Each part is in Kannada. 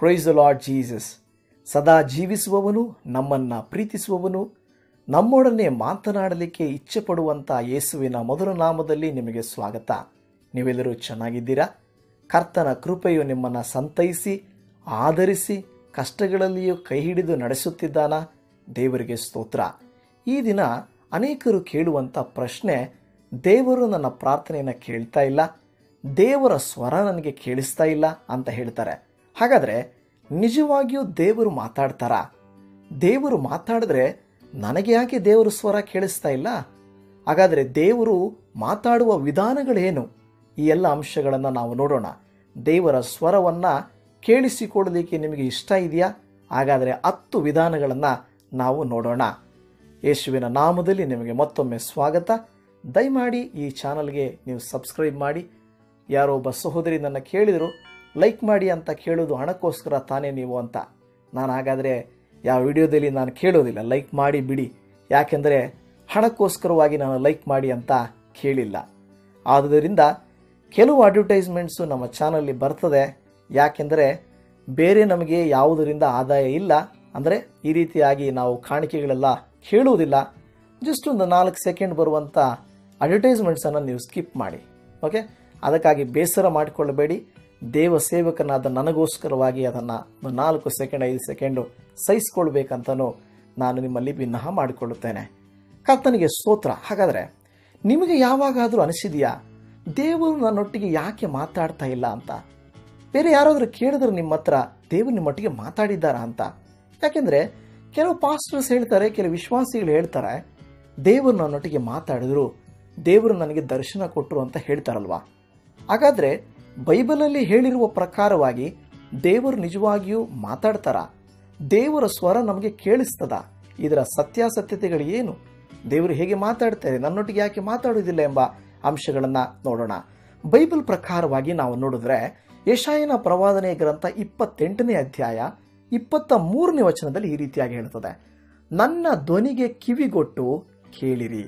ಪ್ರೈಸ್ ದ ಲಾರ್ಡ್ ಜೀಸಸ್ ಸದಾ ಜೀವಿಸುವವನು ನಮ್ಮನ್ನು ಪ್ರೀತಿಸುವವನು ನಮ್ಮೊಡನೆ ಮಾತನಾಡಲಿಕ್ಕೆ ಇಚ್ಛೆ ಪಡುವಂಥ ಯೇಸುವಿನ ಮೊದಲ ನಾಮದಲ್ಲಿ ನಿಮಗೆ ಸ್ವಾಗತ ನೀವೆಲ್ಲರೂ ಚೆನ್ನಾಗಿದ್ದೀರಾ ಕರ್ತನ ಕೃಪೆಯು ನಿಮ್ಮನ್ನು ಸಂತೈಸಿ ಆಧರಿಸಿ ಕಷ್ಟಗಳಲ್ಲಿಯೂ ಕೈ ಹಿಡಿದು ನಡೆಸುತ್ತಿದ್ದಾನ ದೇವರಿಗೆ ಸ್ತೋತ್ರ ಈ ದಿನ ಅನೇಕರು ಕೇಳುವಂಥ ಪ್ರಶ್ನೆ ದೇವರು ನನ್ನ ಪ್ರಾರ್ಥನೆಯನ್ನು ಕೇಳ್ತಾ ಇಲ್ಲ ದೇವರ ಸ್ವರ ನನಗೆ ಕೇಳಿಸ್ತಾ ಇಲ್ಲ ಅಂತ ಹೇಳ್ತಾರೆ ಹಾಗಾದರೆ ನಿಜವಾಗಿಯೂ ದೇವರು ಮಾತಾಡ್ತಾರಾ ದೇವರು ಮಾತಾಡಿದ್ರೆ ನನಗೆ ಯಾಕೆ ದೇವರ ಸ್ವರ ಕೇಳಿಸ್ತಾ ಇಲ್ಲ ಹಾಗಾದರೆ ದೇವರು ಮಾತಾಡುವ ವಿಧಾನಗಳೇನು ಈ ಎಲ್ಲ ಅಂಶಗಳನ್ನು ನಾವು ನೋಡೋಣ ದೇವರ ಸ್ವರವನ್ನು ಕೇಳಿಸಿಕೊಳ್ಳಲಿಕ್ಕೆ ನಿಮಗೆ ಇಷ್ಟ ಇದೆಯಾ ಹಾಗಾದರೆ ಹತ್ತು ವಿಧಾನಗಳನ್ನು ನಾವು ನೋಡೋಣ ಯೇಸುವಿನ ನಾಮದಲ್ಲಿ ನಿಮಗೆ ಮತ್ತೊಮ್ಮೆ ಸ್ವಾಗತ ದಯಮಾಡಿ ಈ ಚಾನಲ್ಗೆ ನೀವು ಸಬ್ಸ್ಕ್ರೈಬ್ ಮಾಡಿ ಯಾರೋ ಒಬ್ಬ ಸಹೋದರಿ ನನ್ನ ಕೇಳಿದರು ಲೈಕ್ ಮಾಡಿ ಅಂತ ಕೇಳೋದು ಹಣಕ್ಕೋಸ್ಕರ ತಾನೇ ನೀವು ಅಂತ ನಾನು ಹಾಗಾದರೆ ಯಾವ ವಿಡಿಯೋದಲ್ಲಿ ನಾನು ಕೇಳೋದಿಲ್ಲ ಲೈಕ್ ಮಾಡಿ ಬಿಡಿ ಯಾಕೆಂದರೆ ಹಣಕ್ಕೋಸ್ಕರವಾಗಿ ನಾನು ಲೈಕ್ ಮಾಡಿ ಅಂತ ಕೇಳಿಲ್ಲ ಆದುದರಿಂದ ಕೆಲವು ಅಡ್ವರ್ಟೈಸ್ಮೆಂಟ್ಸು ನಮ್ಮ ಚಾನಲ್ಲಿ ಬರ್ತದೆ ಯಾಕೆಂದರೆ ಬೇರೆ ನಮಗೆ ಯಾವುದರಿಂದ ಆದಾಯ ಇಲ್ಲ ಅಂದರೆ ಈ ರೀತಿಯಾಗಿ ನಾವು ಕಾಣಿಕೆಗಳೆಲ್ಲ ಕೇಳುವುದಿಲ್ಲ ಜಸ್ಟ್ ಒಂದು ನಾಲ್ಕು ಸೆಕೆಂಡ್ ಬರುವಂಥ ಅಡ್ವರ್ಟೈಸ್ಮೆಂಟ್ಸನ್ನು ನೀವು ಸ್ಕಿಪ್ ಮಾಡಿ ಓಕೆ ಅದಕ್ಕಾಗಿ ಬೇಸರ ಮಾಡಿಕೊಳ್ಳಬೇಡಿ ದೇವ ಸೇವಕನಾದ ನನಗೋಸ್ಕರವಾಗಿ ಅದನ್ನು ಒಂದು ನಾಲ್ಕು ಸೆಕೆಂಡ್ ಐದು ಸೆಕೆಂಡು ಸಹಿಸ್ಕೊಳ್ಬೇಕಂತನೂ ನಾನು ನಿಮ್ಮಲ್ಲಿ ಭಿನ್ನಹ ಮಾಡಿಕೊಳ್ಳುತ್ತೇನೆ ಕರ್ತನಿಗೆ ಸ್ತೋತ್ರ ಹಾಗಾದರೆ ನಿಮಗೆ ಯಾವಾಗಾದರೂ ಅನಿಸಿದೆಯಾ ದೇವರು ನನ್ನೊಟ್ಟಿಗೆ ಯಾಕೆ ಮಾತಾಡ್ತಾ ಇಲ್ಲ ಅಂತ ಬೇರೆ ಯಾರಾದರೂ ಕೇಳಿದ್ರೆ ನಿಮ್ಮ ಹತ್ರ ದೇವರು ನಿಮ್ಮೊಟ್ಟಿಗೆ ಮಾತಾಡಿದ್ದಾರಾ ಅಂತ ಯಾಕೆಂದರೆ ಕೆಲವು ಪಾಸ್ಟರ್ಸ್ ಹೇಳ್ತಾರೆ ಕೆಲವು ವಿಶ್ವಾಸಿಗಳು ಹೇಳ್ತಾರೆ ದೇವರು ನನ್ನೊಟ್ಟಿಗೆ ಮಾತಾಡಿದ್ರು ದೇವರು ನನಗೆ ದರ್ಶನ ಕೊಟ್ಟರು ಅಂತ ಹೇಳ್ತಾರಲ್ವಾ ಹಾಗಾದರೆ ಬೈಬಲಲ್ಲಿ ಹೇಳಿರುವ ಪ್ರಕಾರವಾಗಿ ದೇವರು ನಿಜವಾಗಿಯೂ ಮಾತಾಡ್ತಾರ ದೇವರ ಸ್ವರ ನಮಗೆ ಕೇಳಿಸ್ತದ ಇದರ ಸತ್ಯಾಸತ್ಯತೆಗಳು ಏನು ದೇವರು ಹೇಗೆ ಮಾತಾಡ್ತಾರೆ ನನ್ನೊಟ್ಟಿಗೆ ಯಾಕೆ ಮಾತಾಡುವುದಿಲ್ಲ ಎಂಬ ಅಂಶಗಳನ್ನು ನೋಡೋಣ ಬೈಬಲ್ ಪ್ರಕಾರವಾಗಿ ನಾವು ನೋಡಿದ್ರೆ ಯಶಾಯನ ಪ್ರವಾದನೆ ಗ್ರಂಥ ಇಪ್ಪತ್ತೆಂಟನೇ ಅಧ್ಯಾಯ ಇಪ್ಪತ್ತ ಮೂರನೇ ವಚನದಲ್ಲಿ ಈ ರೀತಿಯಾಗಿ ಹೇಳ್ತದೆ ನನ್ನ ಧ್ವನಿಗೆ ಕಿವಿಗೊಟ್ಟು ಕೇಳಿರಿ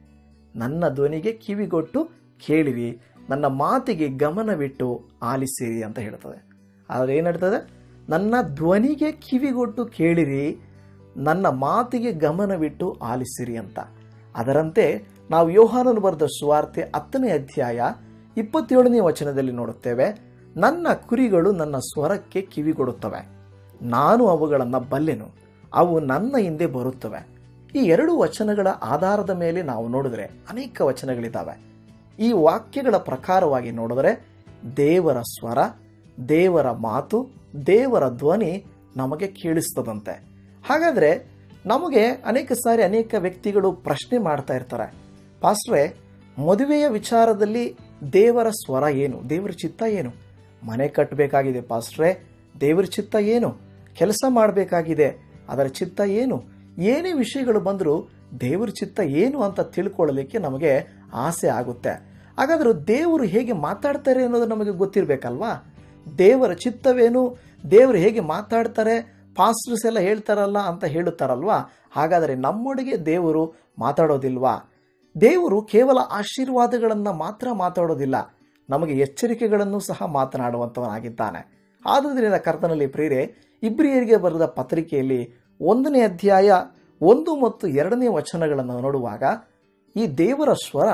ನನ್ನ ಧ್ವನಿಗೆ ಕಿವಿಗೊಟ್ಟು ಕೇಳಿರಿ ನನ್ನ ಮಾತಿಗೆ ಗಮನವಿಟ್ಟು ಆಲಿಸಿರಿ ಅಂತ ಹೇಳ್ತದೆ ಆದರೆ ಏನು ಹೇಳ್ತದೆ ನನ್ನ ಧ್ವನಿಗೆ ಕಿವಿಗೊಟ್ಟು ಕೇಳಿರಿ ನನ್ನ ಮಾತಿಗೆ ಗಮನವಿಟ್ಟು ಆಲಿಸಿರಿ ಅಂತ ಅದರಂತೆ ನಾವು ಯೋಹಾನನು ಬರೆದ ಸುವಾರ್ತೆ ಹತ್ತನೇ ಅಧ್ಯಾಯ ಇಪ್ಪತ್ತೇಳನೇ ವಚನದಲ್ಲಿ ನೋಡುತ್ತೇವೆ ನನ್ನ ಕುರಿಗಳು ನನ್ನ ಸ್ವರಕ್ಕೆ ಕಿವಿಗೊಡುತ್ತವೆ ನಾನು ಅವುಗಳನ್ನು ಬಲ್ಲೆನು ಅವು ನನ್ನ ಹಿಂದೆ ಬರುತ್ತವೆ ಈ ಎರಡು ವಚನಗಳ ಆಧಾರದ ಮೇಲೆ ನಾವು ನೋಡಿದ್ರೆ ಅನೇಕ ವಚನಗಳಿದ್ದಾವೆ ಈ ವಾಕ್ಯಗಳ ಪ್ರಕಾರವಾಗಿ ನೋಡಿದ್ರೆ ದೇವರ ಸ್ವರ ದೇವರ ಮಾತು ದೇವರ ಧ್ವನಿ ನಮಗೆ ಕೇಳಿಸ್ತದಂತೆ ಹಾಗಾದರೆ ನಮಗೆ ಅನೇಕ ಸಾರಿ ಅನೇಕ ವ್ಯಕ್ತಿಗಳು ಪ್ರಶ್ನೆ ಮಾಡ್ತಾ ಇರ್ತಾರೆ ಪಾಸ್ಟ್ರೆ ಮದುವೆಯ ವಿಚಾರದಲ್ಲಿ ದೇವರ ಸ್ವರ ಏನು ದೇವರ ಚಿತ್ತ ಏನು ಮನೆ ಕಟ್ಟಬೇಕಾಗಿದೆ ಪಾಸ್ಟ್ರೆ ದೇವರ ಚಿತ್ತ ಏನು ಕೆಲಸ ಮಾಡಬೇಕಾಗಿದೆ ಅದರ ಚಿತ್ತ ಏನು ಏನೇ ವಿಷಯಗಳು ಬಂದರೂ ದೇವರ ಚಿತ್ತ ಏನು ಅಂತ ತಿಳ್ಕೊಳ್ಳಲಿಕ್ಕೆ ನಮಗೆ ಆಸೆ ಆಗುತ್ತೆ ಹಾಗಾದ್ರೆ ದೇವರು ಹೇಗೆ ಮಾತಾಡ್ತಾರೆ ಅನ್ನೋದು ನಮಗೆ ಗೊತ್ತಿರಬೇಕಲ್ವಾ ದೇವರ ಚಿತ್ತವೇನು ದೇವರು ಹೇಗೆ ಮಾತಾಡ್ತಾರೆ ಪಾಸ್ಟರ್ಸ್ ಎಲ್ಲ ಹೇಳ್ತಾರಲ್ಲ ಅಂತ ಹೇಳುತ್ತಾರಲ್ವಾ ಹಾಗಾದರೆ ನಮ್ಮೊಳಗೆ ದೇವರು ಮಾತಾಡೋದಿಲ್ವಾ ದೇವರು ಕೇವಲ ಆಶೀರ್ವಾದಗಳನ್ನು ಮಾತ್ರ ಮಾತಾಡೋದಿಲ್ಲ ನಮಗೆ ಎಚ್ಚರಿಕೆಗಳನ್ನು ಸಹ ಮಾತನಾಡುವಂಥವನಾಗಿದ್ದಾನೆ ಆದುದರಿಂದ ಕರ್ತನಲ್ಲಿ ಪ್ರೇರೆ ಇಬ್ರಿಯರಿಗೆ ಬರೆದ ಪತ್ರಿಕೆಯಲ್ಲಿ ಒಂದನೇ ಅಧ್ಯಾಯ ಒಂದು ಮತ್ತು ಎರಡನೇ ವಚನಗಳನ್ನು ನೋಡುವಾಗ ಈ ದೇವರ ಸ್ವರ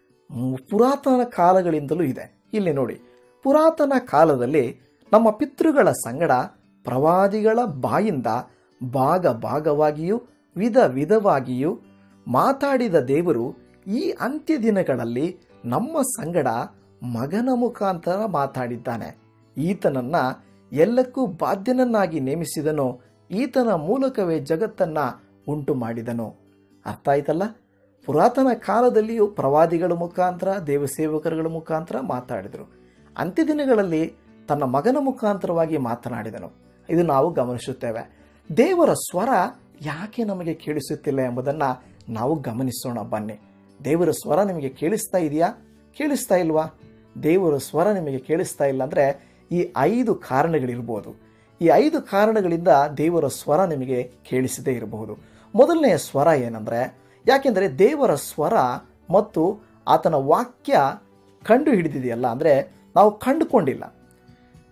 ಪುರಾತನ ಕಾಲಗಳಿಂದಲೂ ಇದೆ ಇಲ್ಲಿ ನೋಡಿ ಪುರಾತನ ಕಾಲದಲ್ಲಿ ನಮ್ಮ ಪಿತೃಗಳ ಸಂಗಡ ಪ್ರವಾದಿಗಳ ಬಾಯಿಂದ ಭಾಗ ಭಾಗವಾಗಿಯೂ ವಿಧ ವಿಧವಾಗಿಯೂ ಮಾತಾಡಿದ ದೇವರು ಈ ಅಂತ್ಯ ದಿನಗಳಲ್ಲಿ ನಮ್ಮ ಸಂಗಡ ಮಗನ ಮುಖಾಂತರ ಮಾತಾಡಿದ್ದಾನೆ ಈತನನ್ನ ಎಲ್ಲಕ್ಕೂ ಬಾಧ್ಯನನ್ನಾಗಿ ನೇಮಿಸಿದನು ಈತನ ಮೂಲಕವೇ ಜಗತ್ತನ್ನ ಉಂಟು ಮಾಡಿದನು ಅರ್ಥ ಆಯ್ತಲ್ಲ ಪುರಾತನ ಕಾಲದಲ್ಲಿಯೂ ಪ್ರವಾದಿಗಳ ಮುಖಾಂತರ ದೇವಸೇವಕರುಗಳ ಮುಖಾಂತರ ಮಾತಾಡಿದರು ಅಂತ್ಯದಿನಗಳಲ್ಲಿ ತನ್ನ ಮಗನ ಮುಖಾಂತರವಾಗಿ ಮಾತನಾಡಿದನು ಇದು ನಾವು ಗಮನಿಸುತ್ತೇವೆ ದೇವರ ಸ್ವರ ಯಾಕೆ ನಮಗೆ ಕೇಳಿಸುತ್ತಿಲ್ಲ ಎಂಬುದನ್ನು ನಾವು ಗಮನಿಸೋಣ ಬನ್ನಿ ದೇವರ ಸ್ವರ ನಿಮಗೆ ಕೇಳಿಸ್ತಾ ಇದೆಯಾ ಕೇಳಿಸ್ತಾ ಇಲ್ವಾ ದೇವರ ಸ್ವರ ನಿಮಗೆ ಕೇಳಿಸ್ತಾ ಇಲ್ಲ ಅಂದರೆ ಈ ಐದು ಕಾರಣಗಳಿರ್ಬೋದು ಈ ಐದು ಕಾರಣಗಳಿಂದ ದೇವರ ಸ್ವರ ನಿಮಗೆ ಕೇಳಿಸದೇ ಇರಬಹುದು ಮೊದಲನೆಯ ಸ್ವರ ಏನಂದರೆ ಯಾಕೆಂದರೆ ದೇವರ ಸ್ವರ ಮತ್ತು ಆತನ ವಾಕ್ಯ ಕಂಡು ಹಿಡಿದಿದೆಯಲ್ಲ ಅಂದರೆ ನಾವು ಕಂಡುಕೊಂಡಿಲ್ಲ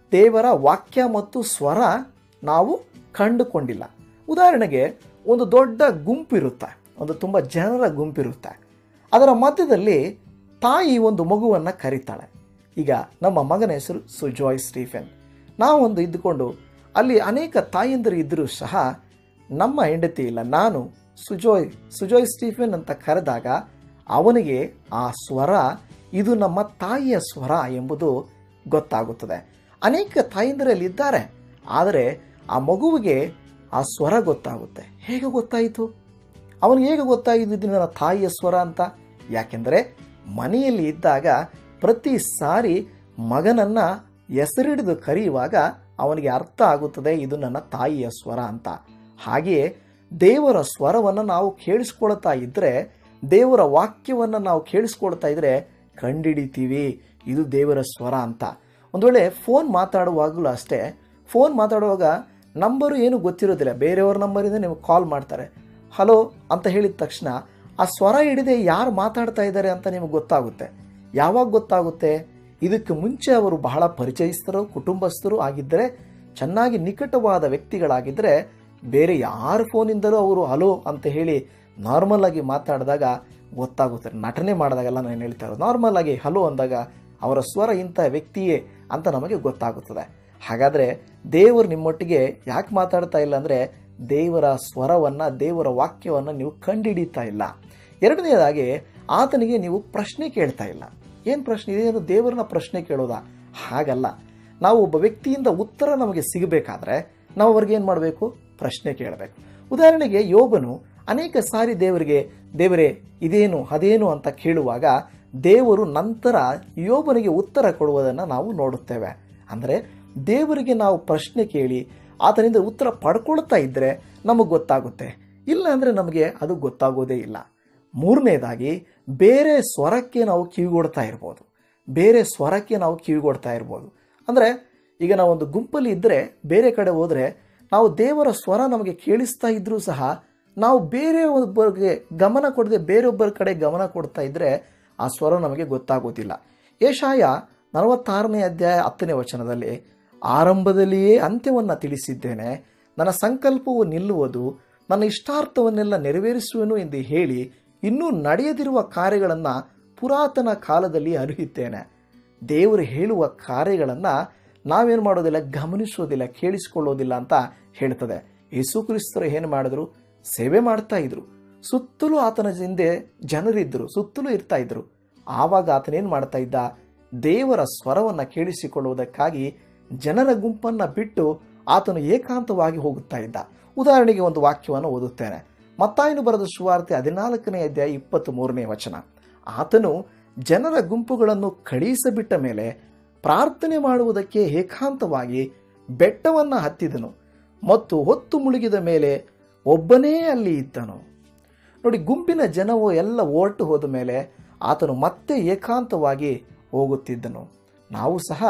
ದೇವರ ವಾಕ್ಯ ಮತ್ತು ಸ್ವರ ನಾವು ಕಂಡುಕೊಂಡಿಲ್ಲ ಉದಾಹರಣೆಗೆ ಒಂದು ದೊಡ್ಡ ಗುಂಪಿರುತ್ತೆ ಒಂದು ತುಂಬ ಜನರ ಗುಂಪಿರುತ್ತೆ ಅದರ ಮಧ್ಯದಲ್ಲಿ ತಾಯಿ ಒಂದು ಮಗುವನ್ನು ಕರೀತಾಳೆ ಈಗ ನಮ್ಮ ಮಗನ ಹೆಸರು ಸುಜಾಯ್ ಸ್ಟೀಫೆನ್ ನಾವೊಂದು ಇದ್ದುಕೊಂಡು ಅಲ್ಲಿ ಅನೇಕ ತಾಯಂದಿರು ಇದ್ದರೂ ಸಹ ನಮ್ಮ ಹೆಂಡತಿ ಇಲ್ಲ ನಾನು ಸುಜೋಯ್ ಸುಜೋಯ್ ಸ್ಟೀಫೆನ್ ಅಂತ ಕರೆದಾಗ ಅವನಿಗೆ ಆ ಸ್ವರ ಇದು ನಮ್ಮ ತಾಯಿಯ ಸ್ವರ ಎಂಬುದು ಗೊತ್ತಾಗುತ್ತದೆ ಅನೇಕ ತಾಯಂದಿರಲ್ಲಿ ಇದ್ದಾರೆ ಆದರೆ ಆ ಮಗುವಿಗೆ ಆ ಸ್ವರ ಗೊತ್ತಾಗುತ್ತೆ ಹೇಗೆ ಗೊತ್ತಾಯಿತು ಅವನಿಗೆ ಹೇಗೆ ಗೊತ್ತಾಯಿತು ಇದು ನನ್ನ ತಾಯಿಯ ಸ್ವರ ಅಂತ ಯಾಕೆಂದರೆ ಮನೆಯಲ್ಲಿ ಇದ್ದಾಗ ಪ್ರತಿ ಸಾರಿ ಮಗನನ್ನ ಹೆಸರಿಡಿದು ಕರೆಯುವಾಗ ಅವನಿಗೆ ಅರ್ಥ ಆಗುತ್ತದೆ ಇದು ನನ್ನ ತಾಯಿಯ ಸ್ವರ ಅಂತ ಹಾಗೆಯೇ ದೇವರ ಸ್ವರವನ್ನು ನಾವು ಕೇಳಿಸ್ಕೊಳ್ತಾ ಇದ್ದರೆ ದೇವರ ವಾಕ್ಯವನ್ನು ನಾವು ಕೇಳಿಸ್ಕೊಳ್ತಾ ಇದ್ದರೆ ಕಂಡಿಡಿತೀವಿ ಇದು ದೇವರ ಸ್ವರ ಅಂತ ಒಂದು ವೇಳೆ ಫೋನ್ ಮಾತಾಡುವಾಗಲೂ ಅಷ್ಟೇ ಫೋನ್ ಮಾತಾಡುವಾಗ ನಂಬರು ಏನು ಗೊತ್ತಿರೋದಿಲ್ಲ ಬೇರೆಯವ್ರ ನಂಬರಿಂದ ನಿಮಗೆ ಕಾಲ್ ಮಾಡ್ತಾರೆ ಹಲೋ ಅಂತ ಹೇಳಿದ ತಕ್ಷಣ ಆ ಸ್ವರ ಹಿಡಿದೆ ಯಾರು ಮಾತಾಡ್ತಾ ಇದ್ದಾರೆ ಅಂತ ನಿಮಗೆ ಗೊತ್ತಾಗುತ್ತೆ ಯಾವಾಗ ಗೊತ್ತಾಗುತ್ತೆ ಇದಕ್ಕೆ ಮುಂಚೆ ಅವರು ಬಹಳ ಪರಿಚಯಿಸ್ತರು ಕುಟುಂಬಸ್ಥರು ಆಗಿದ್ದರೆ ಚೆನ್ನಾಗಿ ನಿಕಟವಾದ ವ್ಯಕ್ತಿಗಳಾಗಿದ್ದರೆ ಬೇರೆ ಯಾರ ಫೋನಿಂದಲೂ ಅವರು ಹಲೋ ಅಂತ ಹೇಳಿ ನಾರ್ಮಲ್ ಆಗಿ ಮಾತಾಡಿದಾಗ ಗೊತ್ತಾಗುತ್ತೆ ನಟನೆ ಮಾಡಿದಾಗೆಲ್ಲ ನಾನು ಹೇಳ್ತಾ ಇರೋದು ನಾರ್ಮಲ್ ಆಗಿ ಹಲೋ ಅಂದಾಗ ಅವರ ಸ್ವರ ಇಂಥ ವ್ಯಕ್ತಿಯೇ ಅಂತ ನಮಗೆ ಗೊತ್ತಾಗುತ್ತದೆ ಹಾಗಾದರೆ ದೇವರು ನಿಮ್ಮೊಟ್ಟಿಗೆ ಯಾಕೆ ಮಾತಾಡ್ತಾ ಇಲ್ಲ ಅಂದರೆ ದೇವರ ಸ್ವರವನ್ನು ದೇವರ ವಾಕ್ಯವನ್ನು ನೀವು ಕಂಡುಹಿಡಿತಾ ಇಲ್ಲ ಎರಡನೇದಾಗಿ ಆತನಿಗೆ ನೀವು ಪ್ರಶ್ನೆ ಕೇಳ್ತಾ ಇಲ್ಲ ಏನು ಪ್ರಶ್ನೆ ಇದೇನು ದೇವರನ್ನ ಪ್ರಶ್ನೆ ಕೇಳೋದಾ ಹಾಗಲ್ಲ ನಾವು ಒಬ್ಬ ವ್ಯಕ್ತಿಯಿಂದ ಉತ್ತರ ನಮಗೆ ಸಿಗಬೇಕಾದ್ರೆ ನಾವು ಅವ್ರಿಗೆ ಏನು ಮಾಡಬೇಕು ಪ್ರಶ್ನೆ ಕೇಳಬೇಕು ಉದಾಹರಣೆಗೆ ಯೋಬನು ಅನೇಕ ಸಾರಿ ದೇವರಿಗೆ ದೇವರೇ ಇದೇನು ಅದೇನು ಅಂತ ಕೇಳುವಾಗ ದೇವರು ನಂತರ ಯೋಬನಿಗೆ ಉತ್ತರ ಕೊಡುವುದನ್ನು ನಾವು ನೋಡುತ್ತೇವೆ ಅಂದರೆ ದೇವರಿಗೆ ನಾವು ಪ್ರಶ್ನೆ ಕೇಳಿ ಆತನಿಂದ ಉತ್ತರ ಪಡ್ಕೊಳ್ತಾ ಇದ್ದರೆ ನಮಗೆ ಗೊತ್ತಾಗುತ್ತೆ ಇಲ್ಲ ಅಂದರೆ ನಮಗೆ ಅದು ಗೊತ್ತಾಗೋದೇ ಇಲ್ಲ ಮೂರನೇದಾಗಿ ಬೇರೆ ಸ್ವರಕ್ಕೆ ನಾವು ಕಿವಿಗೊಡ್ತಾ ಇರ್ಬೋದು ಬೇರೆ ಸ್ವರಕ್ಕೆ ನಾವು ಕಿವಿಗೊಡ್ತಾ ಇರ್ಬೋದು ಅಂದರೆ ಈಗ ನಾವು ಒಂದು ಗುಂಪಲ್ಲಿ ಇದ್ದರೆ ಬೇರೆ ಕಡೆ ಹೋದರೆ ನಾವು ದೇವರ ಸ್ವರ ನಮಗೆ ಕೇಳಿಸ್ತಾ ಇದ್ರೂ ಸಹ ನಾವು ಬೇರೆ ಒಬ್ಬರಿಗೆ ಗಮನ ಕೊಡದೆ ಬೇರೊಬ್ಬರ ಕಡೆ ಗಮನ ಕೊಡ್ತಾ ಇದ್ದರೆ ಆ ಸ್ವರ ನಮಗೆ ಗೊತ್ತಾಗೋದಿಲ್ಲ ಏಷಾಯ ನಲವತ್ತಾರನೇ ಅಧ್ಯಾಯ ಹತ್ತನೇ ವಚನದಲ್ಲಿ ಆರಂಭದಲ್ಲಿಯೇ ಅಂತ್ಯವನ್ನು ತಿಳಿಸಿದ್ದೇನೆ ನನ್ನ ಸಂಕಲ್ಪವು ನಿಲ್ಲುವುದು ನನ್ನ ಇಷ್ಟಾರ್ಥವನ್ನೆಲ್ಲ ನೆರವೇರಿಸುವನು ಎಂದು ಹೇಳಿ ಇನ್ನೂ ನಡೆಯದಿರುವ ಕಾರ್ಯಗಳನ್ನು ಪುರಾತನ ಕಾಲದಲ್ಲಿ ಅರಿಯುತ್ತೇನೆ ದೇವರು ಹೇಳುವ ಕಾರ್ಯಗಳನ್ನು ನಾವೇನು ಮಾಡೋದಿಲ್ಲ ಗಮನಿಸೋದಿಲ್ಲ ಕೇಳಿಸಿಕೊಳ್ಳೋದಿಲ್ಲ ಅಂತ ಹೇಳ್ತದೆ ಯೇಸು ಕ್ರಿಸ್ತರು ಏನು ಮಾಡಿದ್ರು ಸೇವೆ ಮಾಡ್ತಾ ಇದ್ರು ಸುತ್ತಲೂ ಆತನ ಹಿಂದೆ ಜನರಿದ್ದರು ಸುತ್ತಲೂ ಇರ್ತಾ ಇದ್ರು ಆವಾಗ ಆತನೇನು ಮಾಡ್ತಾ ಇದ್ದ ದೇವರ ಸ್ವರವನ್ನು ಕೇಳಿಸಿಕೊಳ್ಳುವುದಕ್ಕಾಗಿ ಜನರ ಗುಂಪನ್ನು ಬಿಟ್ಟು ಆತನು ಏಕಾಂತವಾಗಿ ಹೋಗುತ್ತಾ ಇದ್ದ ಉದಾಹರಣೆಗೆ ಒಂದು ವಾಕ್ಯವನ್ನು ಓದುತ್ತೇನೆ ಮತ್ತಾಯನು ಬರೆದ ಸುವಾರ್ತೆ ಹದಿನಾಲ್ಕನೇ ಅಧ್ಯಾಯ ಇಪ್ಪತ್ತ್ ಮೂರನೇ ವಚನ ಆತನು ಜನರ ಗುಂಪುಗಳನ್ನು ಕಳುಹಿಸಬಿಟ್ಟ ಮೇಲೆ ಪ್ರಾರ್ಥನೆ ಮಾಡುವುದಕ್ಕೆ ಏಕಾಂತವಾಗಿ ಬೆಟ್ಟವನ್ನು ಹತ್ತಿದನು ಮತ್ತು ಹೊತ್ತು ಮುಳುಗಿದ ಮೇಲೆ ಒಬ್ಬನೇ ಅಲ್ಲಿ ಇದ್ದನು ನೋಡಿ ಗುಂಪಿನ ಜನವು ಎಲ್ಲ ಹೊರಟು ಹೋದ ಮೇಲೆ ಆತನು ಮತ್ತೆ ಏಕಾಂತವಾಗಿ ಹೋಗುತ್ತಿದ್ದನು ನಾವು ಸಹ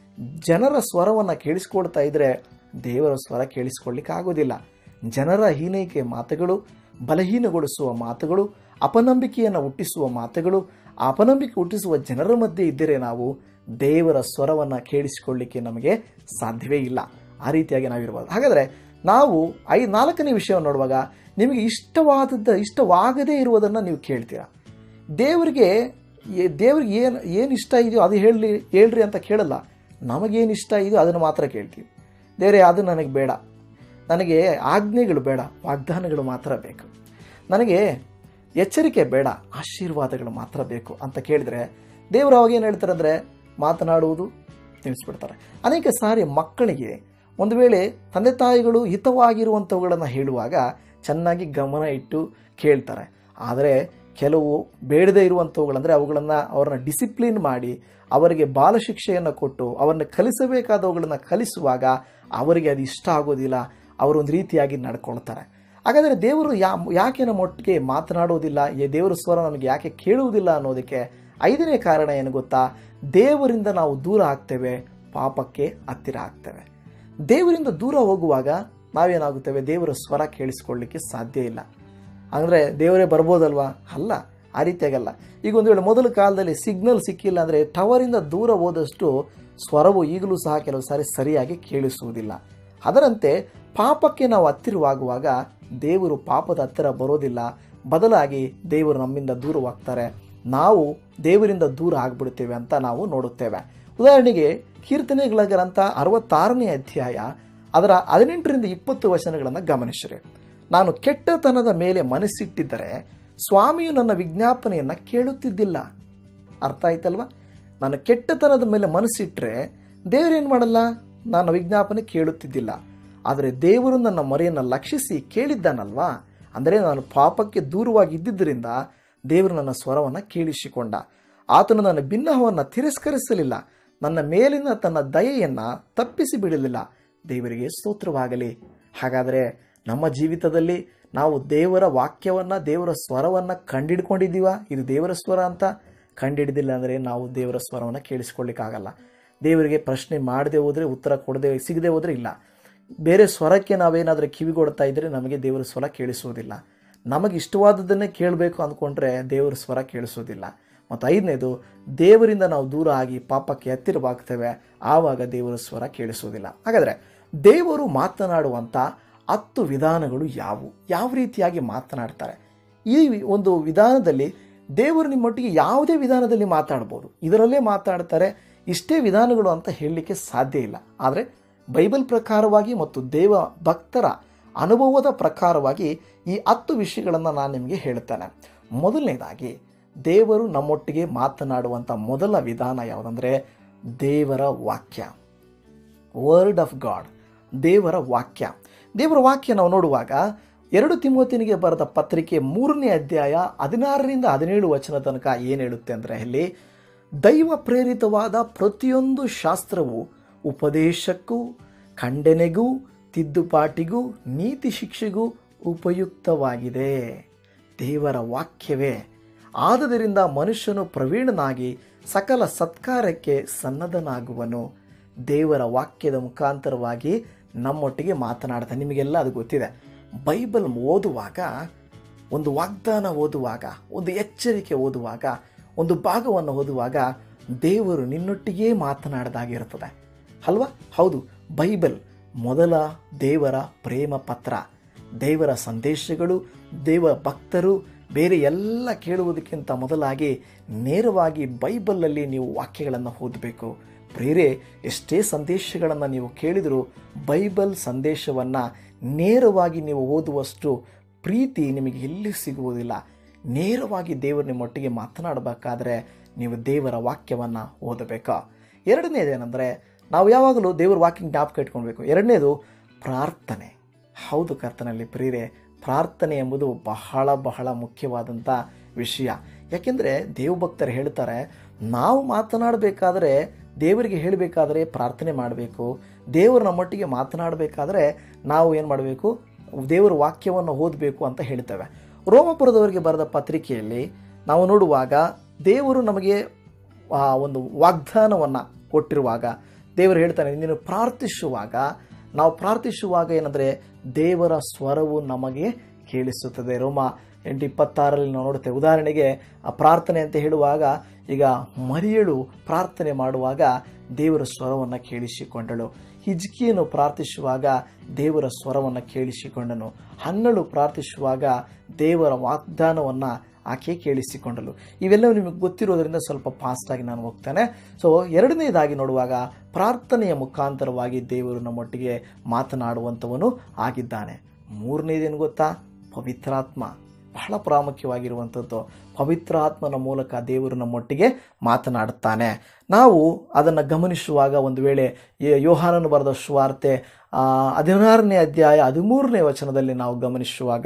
ಜನರ ಸ್ವರವನ್ನು ಕೇಳಿಸ್ಕೊಳ್ತಾ ಇದ್ದರೆ ದೇವರ ಸ್ವರ ಕೇಳಿಸ್ಕೊಳ್ಳಿಕ್ಕೆ ಆಗೋದಿಲ್ಲ ಜನರ ಹೀನೈಕೆ ಮಾತುಗಳು ಬಲಹೀನಗೊಳಿಸುವ ಮಾತುಗಳು ಅಪನಂಬಿಕೆಯನ್ನು ಹುಟ್ಟಿಸುವ ಮಾತುಗಳು ಆ ಅಪನಂಬಿಕೆ ಹುಟ್ಟಿಸುವ ಜನರ ಮಧ್ಯೆ ಇದ್ದರೆ ನಾವು ದೇವರ ಸ್ವರವನ್ನು ಕೇಳಿಸಿಕೊಳ್ಳಿಕ್ಕೆ ನಮಗೆ ಸಾಧ್ಯವೇ ಇಲ್ಲ ಆ ರೀತಿಯಾಗಿ ನಾವಿರ್ಬೋದು ಹಾಗಾದರೆ ನಾವು ಐ ನಾಲ್ಕನೇ ವಿಷಯವನ್ನು ನೋಡುವಾಗ ನಿಮಗೆ ಇಷ್ಟವಾದದ್ದ ಇಷ್ಟವಾಗದೇ ಇರುವುದನ್ನು ನೀವು ಕೇಳ್ತೀರಾ ದೇವರಿಗೆ ಏ- ದೇವ್ರಿಗೆ ಏನು ಏನು ಇಷ್ಟ ಇದೆಯೋ ಅದು ಹೇಳಿ ಹೇಳ್ರಿ ಅಂತ ಕೇಳಲ್ಲ ನಮಗೇನು ಇಷ್ಟ ಇದೆಯೋ ಅದನ್ನು ಮಾತ್ರ ಕೇಳ್ತೀವಿ ದೇವರೇ ಅದು ನನಗೆ ಬೇಡ ನನಗೆ ಆಜ್ಞೆಗಳು ಬೇಡ ವಾಗ್ದಾನಗಳು ಮಾತ್ರ ಬೇಕು ನನಗೆ ಎಚ್ಚರಿಕೆ ಬೇಡ ಆಶೀರ್ವಾದಗಳು ಮಾತ್ರ ಬೇಕು ಅಂತ ಕೇಳಿದರೆ ದೇವರು ಅವಾಗ ಏನು ಹೇಳ್ತಾರೆ ಅಂದರೆ ಮಾತನಾಡುವುದು ನಿಲ್ಲಿಸ್ಬಿಡ್ತಾರೆ ಅನೇಕ ಸಾರಿ ಮಕ್ಕಳಿಗೆ ಒಂದು ವೇಳೆ ತಂದೆ ತಾಯಿಗಳು ಹಿತವಾಗಿರುವಂಥವುಗಳನ್ನು ಹೇಳುವಾಗ ಚೆನ್ನಾಗಿ ಗಮನ ಇಟ್ಟು ಕೇಳ್ತಾರೆ ಆದರೆ ಕೆಲವು ಬೇಡದೇ ಇರುವಂಥವುಗಳಂದರೆ ಅವುಗಳನ್ನು ಅವರನ್ನ ಡಿಸಿಪ್ಲಿನ್ ಮಾಡಿ ಅವರಿಗೆ ಬಾಲಶಿಕ್ಷೆಯನ್ನು ಕೊಟ್ಟು ಅವರನ್ನು ಕಲಿಸಬೇಕಾದವುಗಳನ್ನು ಕಲಿಸುವಾಗ ಅವರಿಗೆ ಅದು ಇಷ್ಟ ಆಗೋದಿಲ್ಲ ಅವರೊಂದು ರೀತಿಯಾಗಿ ನಡ್ಕೊಳ್ತಾರೆ ಹಾಗಾದರೆ ದೇವರು ಯಾ ಯಾಕೆ ನಮ್ಮ ಒಟ್ಟಿಗೆ ಮಾತನಾಡುವುದಿಲ್ಲ ಈ ದೇವರ ಸ್ವರ ನಮಗೆ ಯಾಕೆ ಕೇಳುವುದಿಲ್ಲ ಅನ್ನೋದಕ್ಕೆ ಐದನೇ ಕಾರಣ ಏನು ಗೊತ್ತಾ ದೇವರಿಂದ ನಾವು ದೂರ ಆಗ್ತೇವೆ ಪಾಪಕ್ಕೆ ಹತ್ತಿರ ಆಗ್ತೇವೆ ದೇವರಿಂದ ದೂರ ಹೋಗುವಾಗ ನಾವೇನಾಗುತ್ತೇವೆ ದೇವರ ಸ್ವರ ಕೇಳಿಸ್ಕೊಳ್ಳಿಕ್ಕೆ ಸಾಧ್ಯ ಇಲ್ಲ ಅಂದರೆ ದೇವರೇ ಬರ್ಬೋದಲ್ವಾ ಅಲ್ಲ ಆ ರೀತಿಯಾಗಲ್ಲ ಈಗ ಒಂದು ವೇಳೆ ಮೊದಲ ಕಾಲದಲ್ಲಿ ಸಿಗ್ನಲ್ ಸಿಕ್ಕಿಲ್ಲ ಅಂದರೆ ಟವರಿಂದ ದೂರ ಹೋದಷ್ಟು ಸ್ವರವು ಈಗಲೂ ಸಹ ಕೆಲವು ಸಾರಿ ಸರಿಯಾಗಿ ಕೇಳಿಸುವುದಿಲ್ಲ ಅದರಂತೆ ಪಾಪಕ್ಕೆ ನಾವು ಹತ್ತಿರವಾಗುವಾಗ ದೇವರು ಪಾಪದ ಹತ್ತಿರ ಬರೋದಿಲ್ಲ ಬದಲಾಗಿ ದೇವರು ನಮ್ಮಿಂದ ದೂರವಾಗ್ತಾರೆ ನಾವು ದೇವರಿಂದ ದೂರ ಆಗ್ಬಿಡ್ತೇವೆ ಅಂತ ನಾವು ನೋಡುತ್ತೇವೆ ಉದಾಹರಣೆಗೆ ಕೀರ್ತನೆಗಳ ಗ್ರಂಥ ಅರವತ್ತಾರನೇ ಅಧ್ಯಾಯ ಅದರ ಹದಿನೆಂಟರಿಂದ ಇಪ್ಪತ್ತು ವಚನಗಳನ್ನು ಗಮನಿಸಿರಿ ನಾನು ಕೆಟ್ಟತನದ ಮೇಲೆ ಮನಸ್ಸಿಟ್ಟಿದ್ದರೆ ಸ್ವಾಮಿಯು ನನ್ನ ವಿಜ್ಞಾಪನೆಯನ್ನು ಕೇಳುತ್ತಿದ್ದಿಲ್ಲ ಅರ್ಥ ಆಯ್ತಲ್ವಾ ನಾನು ಕೆಟ್ಟತನದ ಮೇಲೆ ಮನಸ್ಸಿಟ್ಟರೆ ದೇವರೇನು ಮಾಡಲ್ಲ ನನ್ನ ವಿಜ್ಞಾಪನೆ ಕೇಳುತ್ತಿದ್ದಿಲ್ಲ ಆದರೆ ದೇವರು ನನ್ನ ಮೊರೆಯನ್ನು ಲಕ್ಷಿಸಿ ಕೇಳಿದ್ದಾನಲ್ವಾ ಅಂದರೆ ನಾನು ಪಾಪಕ್ಕೆ ದೂರವಾಗಿ ಇದ್ದಿದ್ದರಿಂದ ದೇವರು ನನ್ನ ಸ್ವರವನ್ನು ಕೇಳಿಸಿಕೊಂಡ ಆತನು ನನ್ನ ಭಿನ್ನಹವನ್ನು ತಿರಸ್ಕರಿಸಲಿಲ್ಲ ನನ್ನ ಮೇಲಿನ ತನ್ನ ದಯೆಯನ್ನು ತಪ್ಪಿಸಿ ಬಿಡಲಿಲ್ಲ ದೇವರಿಗೆ ಸ್ತೋತ್ರವಾಗಲಿ ಹಾಗಾದರೆ ನಮ್ಮ ಜೀವಿತದಲ್ಲಿ ನಾವು ದೇವರ ವಾಕ್ಯವನ್ನು ದೇವರ ಸ್ವರವನ್ನು ಕಂಡಿಡ್ಕೊಂಡಿದ್ದೀವಾ ಇದು ದೇವರ ಸ್ವರ ಅಂತ ಕಂಡಿಡಿದಿಲ್ಲ ಅಂದರೆ ನಾವು ದೇವರ ಸ್ವರವನ್ನು ಕೇಳಿಸ್ಕೊಳ್ಳಿಕ್ಕಾಗಲ್ಲ ದೇವರಿಗೆ ಪ್ರಶ್ನೆ ಮಾಡದೆ ಹೋದರೆ ಉತ್ತರ ಕೊಡದೆ ಸಿಗದೆ ಹೋದರೆ ಇಲ್ಲ ಬೇರೆ ಸ್ವರಕ್ಕೆ ನಾವೇನಾದರೂ ಕಿವಿಗೊಡ್ತಾ ಇದ್ದರೆ ನಮಗೆ ದೇವರ ಸ್ವರ ಕೇಳಿಸುವುದಿಲ್ಲ ನಮಗೆ ಇಷ್ಟವಾದದ್ದನ್ನೇ ಕೇಳಬೇಕು ಅಂದ್ಕೊಂಡ್ರೆ ದೇವರ ಸ್ವರ ಕೇಳಿಸೋದಿಲ್ಲ ಮತ್ತು ಐದನೇದು ದೇವರಿಂದ ನಾವು ದೂರ ಆಗಿ ಪಾಪಕ್ಕೆ ಹತ್ತಿರವಾಗ್ತೇವೆ ಆವಾಗ ದೇವರ ಸ್ವರ ಕೇಳಿಸುವುದಿಲ್ಲ ಹಾಗಾದರೆ ದೇವರು ಮಾತನಾಡುವಂಥ ಹತ್ತು ವಿಧಾನಗಳು ಯಾವುವು ಯಾವ ರೀತಿಯಾಗಿ ಮಾತನಾಡ್ತಾರೆ ಈ ಒಂದು ವಿಧಾನದಲ್ಲಿ ದೇವರು ನಿಮ್ಮೊಟ್ಟಿಗೆ ಯಾವುದೇ ವಿಧಾನದಲ್ಲಿ ಮಾತಾಡ್ಬೋದು ಇದರಲ್ಲೇ ಮಾತಾಡ್ತಾರೆ ಇಷ್ಟೇ ವಿಧಾನಗಳು ಅಂತ ಹೇಳಲಿಕ್ಕೆ ಸಾಧ್ಯ ಇಲ್ಲ ಆದರೆ ಬೈಬಲ್ ಪ್ರಕಾರವಾಗಿ ಮತ್ತು ದೇವ ಭಕ್ತರ ಅನುಭವದ ಪ್ರಕಾರವಾಗಿ ಈ ಹತ್ತು ವಿಷಯಗಳನ್ನು ನಾನು ನಿಮಗೆ ಹೇಳ್ತೇನೆ ಮೊದಲನೇದಾಗಿ ದೇವರು ನಮ್ಮೊಟ್ಟಿಗೆ ಮಾತನಾಡುವಂಥ ಮೊದಲ ವಿಧಾನ ಯಾವುದಂದರೆ ದೇವರ ವಾಕ್ಯ ವರ್ಡ್ ಆಫ್ ಗಾಡ್ ದೇವರ ವಾಕ್ಯ ದೇವರ ವಾಕ್ಯ ನಾವು ನೋಡುವಾಗ ಎರಡು ತಿಮೋತಿನಿಗೆ ಬರೆದ ಪತ್ರಿಕೆ ಮೂರನೇ ಅಧ್ಯಾಯ ಹದಿನಾರರಿಂದ ಹದಿನೇಳು ವಚನ ತನಕ ಏನು ಹೇಳುತ್ತೆ ಅಂದರೆ ಇಲ್ಲಿ ದೈವ ಪ್ರೇರಿತವಾದ ಪ್ರತಿಯೊಂದು ಶಾಸ್ತ್ರವು ಉಪದೇಶಕ್ಕೂ ಖಂಡನೆಗೂ ತಿದ್ದುಪಾಟಿಗೂ ನೀತಿ ಶಿಕ್ಷೆಗೂ ಉಪಯುಕ್ತವಾಗಿದೆ ದೇವರ ವಾಕ್ಯವೇ ಆದದರಿಂದ ಮನುಷ್ಯನು ಪ್ರವೀಣನಾಗಿ ಸಕಲ ಸತ್ಕಾರಕ್ಕೆ ಸನ್ನದ್ಧನಾಗುವನು ದೇವರ ವಾಕ್ಯದ ಮುಖಾಂತರವಾಗಿ ನಮ್ಮೊಟ್ಟಿಗೆ ಮಾತನಾಡ್ತಾನೆ ನಿಮಗೆಲ್ಲ ಅದು ಗೊತ್ತಿದೆ ಬೈಬಲ್ ಓದುವಾಗ ಒಂದು ವಾಗ್ದಾನ ಓದುವಾಗ ಒಂದು ಎಚ್ಚರಿಕೆ ಓದುವಾಗ ಒಂದು ಭಾಗವನ್ನು ಓದುವಾಗ ದೇವರು ನಿನ್ನೊಟ್ಟಿಗೇ ಮಾತನಾಡದಾಗಿರುತ್ತದೆ ಅಲ್ವಾ ಹೌದು ಬೈಬಲ್ ಮೊದಲ ದೇವರ ಪ್ರೇಮ ಪತ್ರ ದೇವರ ಸಂದೇಶಗಳು ದೇವ ಭಕ್ತರು ಬೇರೆ ಎಲ್ಲ ಕೇಳುವುದಕ್ಕಿಂತ ಮೊದಲಾಗಿ ನೇರವಾಗಿ ಬೈಬಲಲ್ಲಿ ನೀವು ವಾಕ್ಯಗಳನ್ನು ಓದಬೇಕು ಪ್ರೇರೆ ಎಷ್ಟೇ ಸಂದೇಶಗಳನ್ನು ನೀವು ಕೇಳಿದರೂ ಬೈಬಲ್ ಸಂದೇಶವನ್ನು ನೇರವಾಗಿ ನೀವು ಓದುವಷ್ಟು ಪ್ರೀತಿ ನಿಮಗೆ ಎಲ್ಲಿ ಸಿಗುವುದಿಲ್ಲ ನೇರವಾಗಿ ದೇವರು ನಿಮ್ಮೊಟ್ಟಿಗೆ ಮಾತನಾಡಬೇಕಾದ್ರೆ ನೀವು ದೇವರ ವಾಕ್ಯವನ್ನು ಓದಬೇಕು ಎರಡನೇದೇನೆಂದರೆ ನಾವು ಯಾವಾಗಲೂ ದೇವರ ವಾಕ್ಯ ಜ್ಞಾಪಕ ಇಟ್ಕೊಳ್ಬೇಕು ಎರಡನೇದು ಪ್ರಾರ್ಥನೆ ಹೌದು ಕರ್ತನಲ್ಲಿ ಪ್ರೀರೆ ಪ್ರಾರ್ಥನೆ ಎಂಬುದು ಬಹಳ ಬಹಳ ಮುಖ್ಯವಾದಂಥ ವಿಷಯ ಯಾಕೆಂದರೆ ದೇವಭಕ್ತರು ಹೇಳ್ತಾರೆ ನಾವು ಮಾತನಾಡಬೇಕಾದ್ರೆ ದೇವರಿಗೆ ಹೇಳಬೇಕಾದ್ರೆ ಪ್ರಾರ್ಥನೆ ಮಾಡಬೇಕು ದೇವರು ನಮ್ಮೊಟ್ಟಿಗೆ ಮಾತನಾಡಬೇಕಾದ್ರೆ ನಾವು ಏನು ಮಾಡಬೇಕು ದೇವರ ವಾಕ್ಯವನ್ನು ಓದಬೇಕು ಅಂತ ಹೇಳ್ತೇವೆ ರೋಮಪುರದವರಿಗೆ ಬರೆದ ಪತ್ರಿಕೆಯಲ್ಲಿ ನಾವು ನೋಡುವಾಗ ದೇವರು ನಮಗೆ ಆ ಒಂದು ವಾಗ್ದಾನವನ್ನು ಕೊಟ್ಟಿರುವಾಗ ದೇವರು ಹೇಳ್ತಾನೆ ನೀನು ಪ್ರಾರ್ಥಿಸುವಾಗ ನಾವು ಪ್ರಾರ್ಥಿಸುವಾಗ ಏನಂದರೆ ದೇವರ ಸ್ವರವು ನಮಗೆ ಕೇಳಿಸುತ್ತದೆ ರೋಮ ಎಂಟು ಇಪ್ಪತ್ತಾರರಲ್ಲಿ ನಾವು ನೋಡುತ್ತೇವೆ ಉದಾಹರಣೆಗೆ ಆ ಪ್ರಾರ್ಥನೆ ಅಂತ ಹೇಳುವಾಗ ಈಗ ಮರಿಯಳು ಪ್ರಾರ್ಥನೆ ಮಾಡುವಾಗ ದೇವರ ಸ್ವರವನ್ನು ಕೇಳಿಸಿಕೊಂಡಳು ಹಿಜ್ಕಿಯನ್ನು ಪ್ರಾರ್ಥಿಸುವಾಗ ದೇವರ ಸ್ವರವನ್ನು ಕೇಳಿಸಿಕೊಂಡನು ಹನ್ನಳು ಪ್ರಾರ್ಥಿಸುವಾಗ ದೇವರ ವಾಗ್ದಾನವನ್ನು ಆಕೆ ಕೇಳಿಸಿಕೊಂಡಳು ಇವೆಲ್ಲವೂ ನಿಮಗೆ ಗೊತ್ತಿರೋದರಿಂದ ಸ್ವಲ್ಪ ಫಾಸ್ಟಾಗಿ ನಾನು ಹೋಗ್ತೇನೆ ಸೊ ಎರಡನೇದಾಗಿ ನೋಡುವಾಗ ಪ್ರಾರ್ಥನೆಯ ಮುಖಾಂತರವಾಗಿ ದೇವರು ನಮ್ಮೊಟ್ಟಿಗೆ ಮಾತನಾಡುವಂಥವನು ಆಗಿದ್ದಾನೆ ಮೂರನೇದೇನು ಗೊತ್ತಾ ಪವಿತ್ರಾತ್ಮ ಬಹಳ ಪ್ರಾಮುಖ್ಯವಾಗಿರುವಂಥದ್ದು ಪವಿತ್ರಾತ್ಮನ ಮೂಲಕ ದೇವರು ನಮ್ಮೊಟ್ಟಿಗೆ ಮಾತನಾಡುತ್ತಾನೆ ನಾವು ಅದನ್ನು ಗಮನಿಸುವಾಗ ಒಂದು ವೇಳೆ ಯೋಹಾನನು ಬರೆದ ಸುವಾರ್ತೆ ಹದಿನಾರನೇ ಅಧ್ಯಾಯ ಹದಿಮೂರನೇ ವಚನದಲ್ಲಿ ನಾವು ಗಮನಿಸುವಾಗ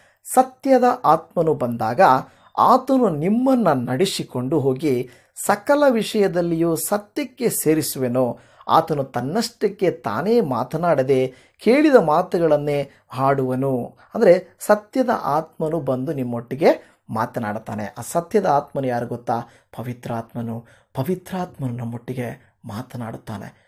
ಸತ್ಯದ ಆತ್ಮನು ಬಂದಾಗ ಆತನು ನಿಮ್ಮನ್ನು ನಡೆಸಿಕೊಂಡು ಹೋಗಿ ಸಕಲ ವಿಷಯದಲ್ಲಿಯೂ ಸತ್ಯಕ್ಕೆ ಸೇರಿಸುವೆನು ಆತನು ತನ್ನಷ್ಟಕ್ಕೆ ತಾನೇ ಮಾತನಾಡದೆ ಕೇಳಿದ ಮಾತುಗಳನ್ನೇ ಹಾಡುವನು ಅಂದರೆ ಸತ್ಯದ ಆತ್ಮನು ಬಂದು ನಿಮ್ಮೊಟ್ಟಿಗೆ ಮಾತನಾಡುತ್ತಾನೆ ಆ ಸತ್ಯದ ಆತ್ಮನು ಯಾರು ಗೊತ್ತಾ ಪವಿತ್ರಾತ್ಮನು ಪವಿತ್ರಾತ್ಮನು ನಮ್ಮೊಟ್ಟಿಗೆ ಮಾತನಾಡುತ್ತಾನೆ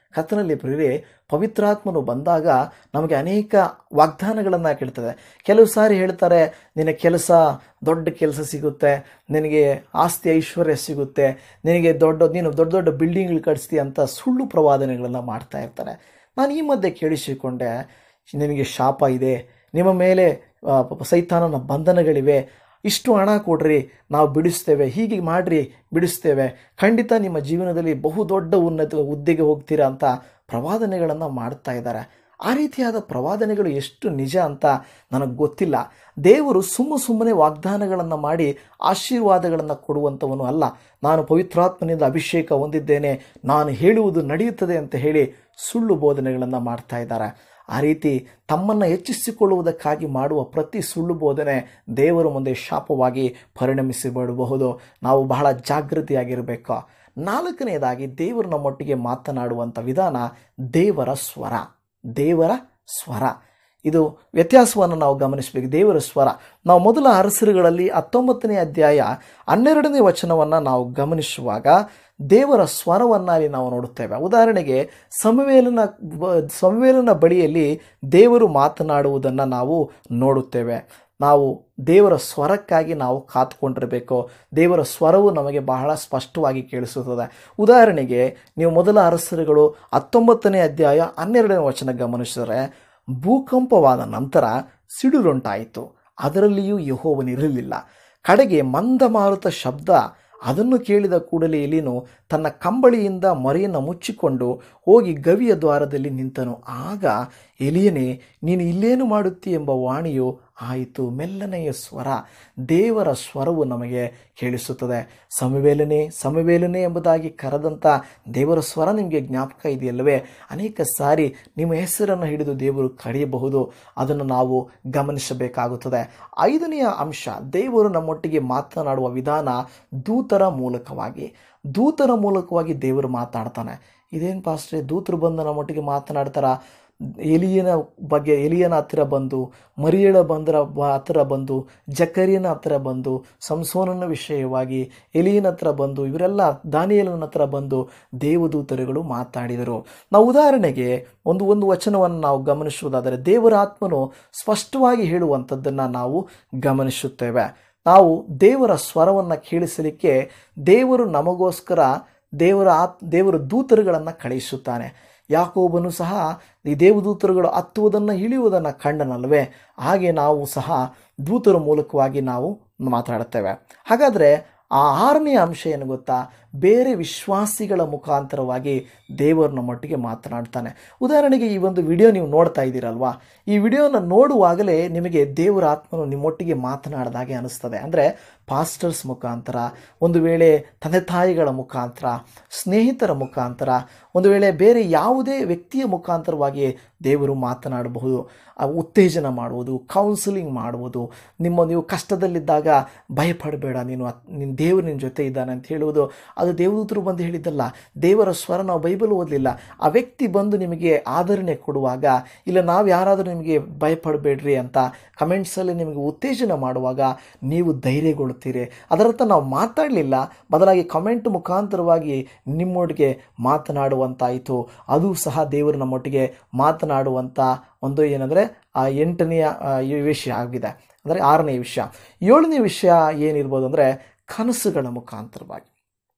ಕರ್ತನಲ್ಲಿ ಪ್ರಿಯರೇ ಪವಿತ್ರಾತ್ಮನು ಬಂದಾಗ ನಮಗೆ ಅನೇಕ ವಾಗ್ದಾನಗಳನ್ನು ಕೇಳ್ತದೆ ಕೆಲವು ಸಾರಿ ಹೇಳ್ತಾರೆ ನಿನ್ನ ಕೆಲಸ ದೊಡ್ಡ ಕೆಲಸ ಸಿಗುತ್ತೆ ನಿನಗೆ ಆಸ್ತಿ ಐಶ್ವರ್ಯ ಸಿಗುತ್ತೆ ನಿನಗೆ ದೊಡ್ಡ ನೀನು ದೊಡ್ಡ ದೊಡ್ಡ ಬಿಲ್ಡಿಂಗ್ಗಳು ಕಟ್ಸ್ತೀಯ ಅಂತ ಸುಳ್ಳು ಪ್ರವಾದನೆಗಳನ್ನು ಮಾಡ್ತಾ ಇರ್ತಾರೆ ನಾನು ಈ ಮಧ್ಯೆ ಕೇಳಿಸಿಕೊಂಡೆ ನಿನಗೆ ಶಾಪ ಇದೆ ನಿಮ್ಮ ಮೇಲೆ ಆ, ಪಾಪ ಸೈತಾನನ ಬಂಧನಗಳಿವೆ ಇಷ್ಟು ಹಣ ಕೊಡ್ರಿ ನಾವು ಬಿಡಿಸ್ತೇವೆ ಹೀಗೆ ಮಾಡ್ರಿ ಬಿಡಿಸ್ತೇವೆ ಖಂಡಿತ ನಿಮ್ಮ ಜೀವನದಲ್ಲಿ ಬಹುದೊಡ್ಡ ಉನ್ನತ ಹುದ್ದೆಗೆ ಹೋಗ್ತೀರಾ ಅಂತ ಪ್ರವಾದನೆಗಳನ್ನು ಮಾಡ್ತಾ ಇದ್ದಾರೆ ಆ ರೀತಿಯಾದ ಪ್ರವಾದನೆಗಳು ಎಷ್ಟು ನಿಜ ಅಂತ ನನಗೆ ಗೊತ್ತಿಲ್ಲ ದೇವರು ಸುಮ್ಮ ಸುಮ್ಮನೆ ವಾಗ್ದಾನಗಳನ್ನು ಮಾಡಿ ಆಶೀರ್ವಾದಗಳನ್ನು ಕೊಡುವಂಥವನು ಅಲ್ಲ ನಾನು ಪವಿತ್ರಾತ್ಮನಿಂದ ಅಭಿಷೇಕ ಹೊಂದಿದ್ದೇನೆ ನಾನು ಹೇಳುವುದು ನಡೆಯುತ್ತದೆ ಅಂತ ಹೇಳಿ ಸುಳ್ಳು ಬೋಧನೆಗಳನ್ನು ಮಾಡ್ತಾ ಇದ್ದಾರೆ ಆ ರೀತಿ ತಮ್ಮನ್ನು ಹೆಚ್ಚಿಸಿಕೊಳ್ಳುವುದಕ್ಕಾಗಿ ಮಾಡುವ ಪ್ರತಿ ಸುಳ್ಳು ಬೋಧನೆ ದೇವರ ಮುಂದೆ ಶಾಪವಾಗಿ ಪರಿಣಮಿಸಿಬಿಡಬಹುದು ನಾವು ಬಹಳ ಜಾಗೃತಿಯಾಗಿರಬೇಕು ನಾಲ್ಕನೆಯದಾಗಿ ದೇವರು ನಮ್ಮೊಟ್ಟಿಗೆ ಮಾತನಾಡುವಂಥ ವಿಧಾನ ದೇವರ ಸ್ವರ ದೇವರ ಸ್ವರ ಇದು ವ್ಯತ್ಯಾಸವನ್ನು ನಾವು ಗಮನಿಸಬೇಕು ದೇವರ ಸ್ವರ ನಾವು ಮೊದಲ ಅರಸರುಗಳಲ್ಲಿ ಹತ್ತೊಂಬತ್ತನೇ ಅಧ್ಯಾಯ ಹನ್ನೆರಡನೇ ವಚನವನ್ನು ನಾವು ಗಮನಿಸುವಾಗ ದೇವರ ಸ್ವರವನ್ನು ಅಲ್ಲಿ ನಾವು ನೋಡುತ್ತೇವೆ ಉದಾಹರಣೆಗೆ ಸಮವೇಲನ ಬ- ಸಮವೇಲನ ಬಳಿಯಲ್ಲಿ ದೇವರು ಮಾತನಾಡುವುದನ್ನು ನಾವು ನೋಡುತ್ತೇವೆ ನಾವು ದೇವರ ಸ್ವರಕ್ಕಾಗಿ ನಾವು ಕಾತ್ಕೊಂಡಿರಬೇಕು ದೇವರ ಸ್ವರವು ನಮಗೆ ಬಹಳ ಸ್ಪಷ್ಟವಾಗಿ ಕೇಳಿಸುತ್ತದೆ ಉದಾಹರಣೆಗೆ ನೀವು ಮೊದಲ ಅರಸರುಗಳು ಹತ್ತೊಂಬತ್ತನೇ ಅಧ್ಯಾಯ ಹನ್ನೆರಡನೇ ವಚನ ಗಮನಿಸಿದರೆ ಭೂಕಂಪವಾದ ನಂತರ ಸಿಡಿಲುಂಟಾಯಿತು ಅದರಲ್ಲಿಯೂ ಯಹೋವನಿರಲಿಲ್ಲ ಕಡೆಗೆ ಮಂದಮಾರುತ ಶಬ್ದ ಅದನ್ನು ಕೇಳಿದ ಕೂಡಲೇ ಎಲೀನು ತನ್ನ ಕಂಬಳಿಯಿಂದ ಮರೆಯನ್ನು ಮುಚ್ಚಿಕೊಂಡು ಹೋಗಿ ಗವಿಯ ದ್ವಾರದಲ್ಲಿ ನಿಂತನು ಆಗ ಎಲಿಯನೇ ನೀನು ಇಲ್ಲೇನು ಮಾಡುತ್ತಿ ಎಂಬ ವಾಣಿಯು ಆಯಿತು ಮೆಲ್ಲನೆಯ ಸ್ವರ ದೇವರ ಸ್ವರವು ನಮಗೆ ಕೇಳಿಸುತ್ತದೆ ಸಮವೇಲನೆ ಸಮವೇಲನೆ ಎಂಬುದಾಗಿ ಕರೆದಂಥ ದೇವರ ಸ್ವರ ನಿಮಗೆ ಜ್ಞಾಪಕ ಇದೆಯಲ್ಲವೇ ಅನೇಕ ಸಾರಿ ನಿಮ್ಮ ಹೆಸರನ್ನು ಹಿಡಿದು ದೇವರು ಕರೆಯಬಹುದು ಅದನ್ನು ನಾವು ಗಮನಿಸಬೇಕಾಗುತ್ತದೆ ಐದನೆಯ ಅಂಶ ದೇವರು ನಮ್ಮೊಟ್ಟಿಗೆ ಮಾತನಾಡುವ ವಿಧಾನ ದೂತರ ಮೂಲಕವಾಗಿ ದೂತರ ಮೂಲಕವಾಗಿ ದೇವರು ಮಾತಾಡ್ತಾನೆ ಇದೇನು ಪಾಸ್ಟ್ರೆ ದೂತರು ಬಂದು ನಮ್ಮೊಟ್ಟಿಗೆ ಮಾತನಾಡ್ತಾರ ಎಲಿಯನ ಬಗ್ಗೆ ಎಲಿಯನ ಹತ್ತಿರ ಬಂದು ಮರಿಯಳ ಬಂದರ ಬ- ಹತ್ತಿರ ಬಂದು ಜಕರಿಯನ ಹತ್ತಿರ ಬಂದು ಸಂಸೋನನ ವಿಷಯವಾಗಿ ಎಲಿಯನ ಹತ್ರ ಬಂದು ಇವರೆಲ್ಲ ದಾನಿಯಲನ ಹತ್ರ ಬಂದು ದೇವದೂತರುಗಳು ಮಾತಾಡಿದರು ನಾವು ಉದಾಹರಣೆಗೆ ಒಂದು ಒಂದು ವಚನವನ್ನು ನಾವು ಗಮನಿಸುವುದಾದರೆ ದೇವರ ಆತ್ಮನು ಸ್ಪಷ್ಟವಾಗಿ ಹೇಳುವಂಥದ್ದನ್ನು ನಾವು ಗಮನಿಸುತ್ತೇವೆ ನಾವು ದೇವರ ಸ್ವರವನ್ನು ಕೇಳಿಸಲಿಕ್ಕೆ ದೇವರು ನಮಗೋಸ್ಕರ ದೇವರ ಆತ್ ದೇವರ ದೂತರುಗಳನ್ನು ಕಳುಹಿಸುತ್ತಾನೆ ಯಾಕೋಬನು ಸಹ ಈ ದೇವದೂತರುಗಳು ಹತ್ತುವುದನ್ನು ಇಳಿಯುವುದನ್ನು ಕಂಡನಲ್ವೇ ಹಾಗೆ ನಾವು ಸಹ ದೂತರ ಮೂಲಕವಾಗಿ ನಾವು ಮಾತಾಡುತ್ತೇವೆ ಹಾಗಾದರೆ ಆ ಆರನೇ ಅಂಶ ಏನು ಗೊತ್ತಾ ಬೇರೆ ವಿಶ್ವಾಸಿಗಳ ಮುಖಾಂತರವಾಗಿ ದೇವರು ನಮ್ಮೊಟ್ಟಿಗೆ ಮಾತನಾಡ್ತಾನೆ ಉದಾಹರಣೆಗೆ ಈ ಒಂದು ವಿಡಿಯೋ ನೀವು ನೋಡ್ತಾ ಇದ್ದೀರಲ್ವಾ ಈ ವಿಡಿಯೋನ ನೋಡುವಾಗಲೇ ನಿಮಗೆ ದೇವರ ಆತ್ಮನು ನಿಮ್ಮೊಟ್ಟಿಗೆ ಮಾತನಾಡಿದಾಗೆ ಅನಿಸ್ತದೆ ಅಂದರೆ ಪಾಸ್ಟರ್ಸ್ ಮುಖಾಂತರ ಒಂದು ವೇಳೆ ತಂದೆ ತಾಯಿಗಳ ಮುಖಾಂತರ ಸ್ನೇಹಿತರ ಮುಖಾಂತರ ಒಂದು ವೇಳೆ ಬೇರೆ ಯಾವುದೇ ವ್ಯಕ್ತಿಯ ಮುಖಾಂತರವಾಗಿ ದೇವರು ಮಾತನಾಡಬಹುದು ಆ ಉತ್ತೇಜನ ಮಾಡುವುದು ಕೌನ್ಸಿಲಿಂಗ್ ಮಾಡುವುದು ನಿಮ್ಮ ನೀವು ಕಷ್ಟದಲ್ಲಿದ್ದಾಗ ಭಯಪಡಬೇಡ ನೀನು ಅತ್- ನಿನ್ನ ದೇವರು ನಿನ್ನ ಜೊತೆ ಇದ್ದಾನೆ ಅಂತ ಹೇಳುವುದು ಅದು ದೇವದೂತರು ಬಂದು ಹೇಳಿದ್ದಲ್ಲ ದೇವರ ಸ್ವರ ನಾವು ಬೈಬಲ್ ಓದಲಿಲ್ಲ ಆ ವ್ಯಕ್ತಿ ಬಂದು ನಿಮಗೆ ಆದರಣೆ ಕೊಡುವಾಗ ಇಲ್ಲ ನಾವು ಯಾರಾದರೂ ನಿಮಗೆ ಭಯಪಡಬೇಡ್ರಿ ಅಂತ ಕಮೆಂಟ್ಸಲ್ಲಿ ನಿಮಗೆ ಉತ್ತೇಜನ ಮಾಡುವಾಗ ನೀವು ಧೈರ್ಯಗೊಳ್ಳುತ್ತೀರಿ ಅದರರ್ಥ ನಾವು ಮಾತಾಡಲಿಲ್ಲ ಬದಲಾಗಿ ಕಮೆಂಟ್ ಮುಖಾಂತರವಾಗಿ ನಿಮ್ಮೊಟ್ಟಿಗೆ ಮಾತನಾಡುವಂತಾಯಿತು ಅದು ಸಹ ದೇವರು ನಮ್ಮೊಟ್ಟಿಗೆ ಮಾತನಾಡುವಂಥ ಒಂದು ಏನಂದರೆ ಆ ಎಂಟನೆಯ ಆ, ಈ ವಿಷಯ ಆಗಿದೆ ಅಂದರೆ ಆರನೇ ವಿಷಯ ಏಳನೇ ವಿಷಯ ಏನಿರ್ಬೋದು ಅಂದರೆ ಕನಸುಗಳ ಮುಖಾಂತರವಾಗಿ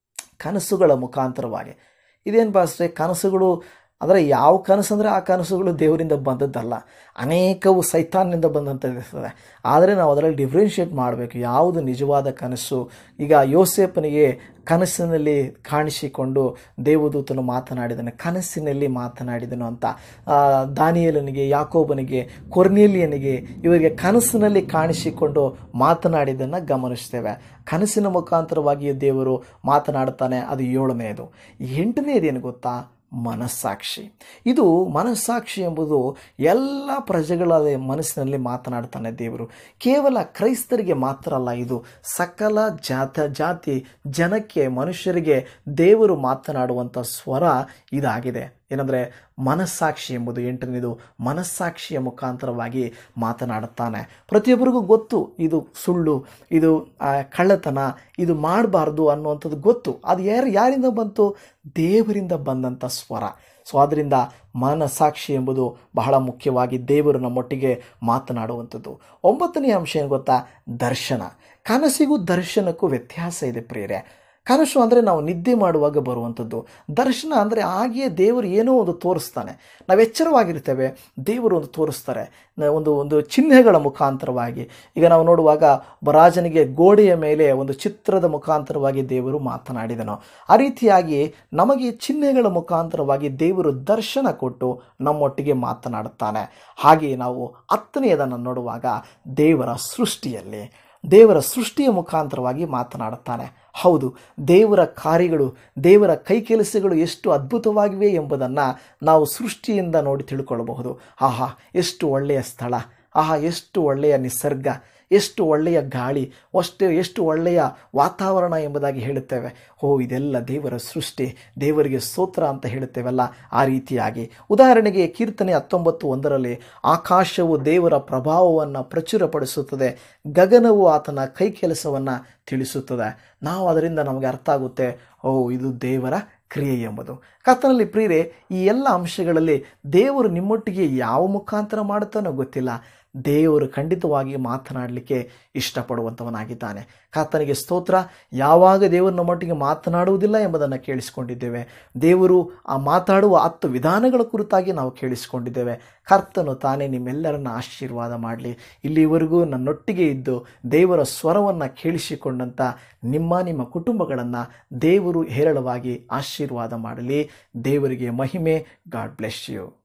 ಕನಸುಗಳ ಮುಖಾಂತರವಾಗಿ ಇದೇನು ಪಾಸ್ಟ್ರೆ ಕನಸುಗಳು ಅಂದರೆ ಯಾವ ಕನಸು ಅಂದರೆ ಆ ಕನಸುಗಳು ದೇವರಿಂದ ಬಂದದ್ದಲ್ಲ ಅನೇಕವು ಸೈತಾನ್ನಿಂದ ಬಂದಂಥದ್ದಿರ್ತದೆ ಆದರೆ ನಾವು ಅದರಲ್ಲಿ ಡಿಫ್ರೆನ್ಷಿಯೇಟ್ ಮಾಡಬೇಕು ಯಾವುದು ನಿಜವಾದ ಕನಸು ಈಗ ಯೋಸೇಪನಿಗೆ ಕನಸಿನಲ್ಲಿ ಕಾಣಿಸಿಕೊಂಡು ದೇವದೂತನು ಮಾತನಾಡಿದನು ಕನಸಿನಲ್ಲಿ ಮಾತನಾಡಿದನು ಅಂತ ಆ, ದಾನಿಯೇಲನಿಗೆ ಯಾಕೋಬನಿಗೆ ಕೊರ್ನೇಲಿಯನಿಗೆ ಇವರಿಗೆ ಕನಸಿನಲ್ಲಿ ಕಾಣಿಸಿಕೊಂಡು ಮಾತನಾಡಿದ್ದನ್ನು ಗಮನಿಸ್ತೇವೆ ಕನಸಿನ ಮುಖಾಂತರವಾಗಿ ದೇವರು ಮಾತನಾಡ್ತಾನೆ ಅದು ಏಳನೆಯದು ಎಂಟನೆಯದೇನು ಗೊತ್ತಾ ಮನಸ್ಸಾಕ್ಷಿ ಇದು ಮನಸ್ಸಾಕ್ಷಿ ಎಂಬುದು ಎಲ್ಲ ಪ್ರಜೆಗಳ ಮನಸ್ಸಿನಲ್ಲಿ ಮಾತನಾಡ್ತಾನೆ ದೇವರು ಕೇವಲ ಕ್ರೈಸ್ತರಿಗೆ ಮಾತ್ರ ಅಲ್ಲ ಇದು ಸಕಲ ಜಾತ ಜಾತಿ ಜನಕ್ಕೆ ಮನುಷ್ಯರಿಗೆ ದೇವರು ಮಾತನಾಡುವಂಥ ಸ್ವರ ಇದಾಗಿದೆ ಏನಂದರೆ ಮನಸ್ಸಾಕ್ಷಿ ಎಂಬುದು ಎಂಟನೇದು ಮನಸ್ಸಾಕ್ಷಿಯ ಮುಖಾಂತರವಾಗಿ ಮಾತನಾಡುತ್ತಾನೆ ಪ್ರತಿಯೊಬ್ಬರಿಗೂ ಗೊತ್ತು ಇದು ಸುಳ್ಳು ಇದು ಆ, ಕಳ್ಳತನ ಇದು ಮಾಡಬಾರ್ದು ಅನ್ನುವಂಥದ್ದು ಗೊತ್ತು ಅದು ಯಾರು ಯಾರಿಂದ ಬಂತು ದೇವರಿಂದ ಬಂದಂಥ ಸ್ವರ ಸೊ ಆದ್ದರಿಂದ ಮನಸಾಕ್ಷಿ ಎಂಬುದು ಬಹಳ ಮುಖ್ಯವಾಗಿ ದೇವರು ನಮ್ಮೊಟ್ಟಿಗೆ ಮಾತನಾಡುವಂಥದ್ದು ಒಂಬತ್ತನೇ ಅಂಶ ಏನು ಗೊತ್ತಾ ದರ್ಶನ ಕನಸಿಗೂ ದರ್ಶನಕ್ಕೂ ವ್ಯತ್ಯಾಸ ಇದೆ ಪ್ರಿಯರೇ ಕನಸು ಅಂದರೆ ನಾವು ನಿದ್ದೆ ಮಾಡುವಾಗ ಬರುವಂಥದ್ದು ದರ್ಶನ ಅಂದರೆ ಹಾಗೆಯೇ ದೇವರು ಏನೋ ಒಂದು ತೋರಿಸ್ತಾನೆ ನಾವು ಎಚ್ಚರವಾಗಿರ್ತೇವೆ ದೇವರು ಒಂದು ತೋರಿಸ್ತಾರೆ ನ- ಒಂದು ಒಂದು ಚಿಹ್ನೆಗಳ ಮುಖಾಂತರವಾಗಿ ಈಗ ನಾವು ನೋಡುವಾಗ ಒಬ್ಬ ರಾಜನಿಗೆ ಗೋಡೆಯ ಮೇಲೆ ಒಂದು ಚಿತ್ರದ ಮುಖಾಂತರವಾಗಿ ದೇವರು ಮಾತನಾಡಿದನು ಆ ರೀತಿಯಾಗಿ ನಮಗೆ ಚಿಹ್ನೆಗಳ ಮುಖಾಂತರವಾಗಿ ದೇವರು ದರ್ಶನ ಕೊಟ್ಟು ನಮ್ಮೊಟ್ಟಿಗೆ ಮಾತನಾಡುತ್ತಾನೆ ಹಾಗೆಯೇ ನಾವು ಹತ್ತನೆಯದನ್ನು ನೋಡುವಾಗ ದೇವರ ಸೃಷ್ಟಿಯಲ್ಲಿ ದೇವರ ಸೃಷ್ಟಿಯ ಮುಖಾಂತರವಾಗಿ ಮಾತನಾಡುತ್ತಾನೆ ಹೌದು ದೇವರ ಕಾರ್ಯಗಳು ದೇವರ ಕೈಕೆಲಸಗಳು ಎಷ್ಟು ಅದ್ಭುತವಾಗಿವೆ ಎಂಬುದನ್ನು ನಾವು ಸೃಷ್ಟಿಯಿಂದ ನೋಡಿ ತಿಳ್ಕೊಳ್ಳಬಹುದು ಆಹಾ ಎಷ್ಟು ಒಳ್ಳೆಯ ಸ್ಥಳ ಆಹಾ ಎಷ್ಟು ಒಳ್ಳೆಯ ನಿಸರ್ಗ ಎಷ್ಟು ಒಳ್ಳೆಯ ಗಾಳಿ ಅಷ್ಟೇ ಎಷ್ಟು ಒಳ್ಳೆಯ ವಾತಾವರಣ ಎಂಬುದಾಗಿ ಹೇಳುತ್ತೇವೆ ಓ ಇದೆಲ್ಲ ದೇವರ ಸೃಷ್ಟಿ ದೇವರಿಗೆ ಸ್ತೋತ್ರ ಅಂತ ಹೇಳುತ್ತೇವಲ್ಲ ಆ ರೀತಿಯಾಗಿ ಉದಾಹರಣೆಗೆ ಕೀರ್ತನೆ ಹತ್ತೊಂಬತ್ತು ಒಂದರಲ್ಲಿ ಆಕಾಶವು ದೇವರ ಪ್ರಭಾವವನ್ನು ಪ್ರಚುರಪಡಿಸುತ್ತದೆ ಗಗನವು ಆತನ ಕೈ ಕೆಲಸವನ್ನು ತಿಳಿಸುತ್ತದೆ ನಾವು ಅದರಿಂದ ನಮಗೆ ಅರ್ಥ ಆಗುತ್ತೆ ಓ ಇದು ದೇವರ ಕ್ರಿಯೆ ಎಂಬುದು ಕರ್ತನಲ್ಲಿ ಪ್ರಿಯರೇ ಈ ಎಲ್ಲ ಅಂಶಗಳಲ್ಲಿ ದೇವರು ನಿಮ್ಮೊಟ್ಟಿಗೆ ಯಾವ ಮುಖಾಂತರ ಮಾಡುತ್ತಾನೋ ಗೊತ್ತಿಲ್ಲ ದೇವರು ಖಂಡಿತವಾಗಿ ಮಾತನಾಡಲಿಕ್ಕೆ ಇಷ್ಟಪಡುವಂಥವನಾಗಿದ್ದಾನೆ ಕರ್ತನಿಗೆ ಸ್ತೋತ್ರ ಯಾವಾಗ ದೇವರು ನಮ್ಮೊಟ್ಟಿಗೆ ಮಾತನಾಡುವುದಿಲ್ಲ ಎಂಬುದನ್ನು ಕೇಳಿಸಿಕೊಂಡಿದ್ದೇವೆ ದೇವರು ಆ ಮಾತಾಡುವ ಹತ್ತು ವಿಧಾನಗಳ ಕುರಿತಾಗಿ ನಾವು ಕೇಳಿಸಿಕೊಂಡಿದ್ದೇವೆ ಕರ್ತನು ತಾನೇ ನಿಮ್ಮೆಲ್ಲರನ್ನ ಆಶೀರ್ವಾದ ಮಾಡಲಿ ಇಲ್ಲಿವರೆಗೂ ನನ್ನೊಟ್ಟಿಗೆ ಇದ್ದು ದೇವರ ಸ್ವರವನ್ನು ಕೇಳಿಸಿಕೊಂಡಂಥ ನಿಮ್ಮ ನಿಮ್ಮ ಕುಟುಂಬಗಳನ್ನು ದೇವರು ಹೇರಳವಾಗಿ ಆಶೀರ್ವಾದ ಮಾಡಲಿ ದೇವರಿಗೆ ಮಹಿಮೆ ಗಾಡ್ ಬ್ಲೆಸ್ ಯು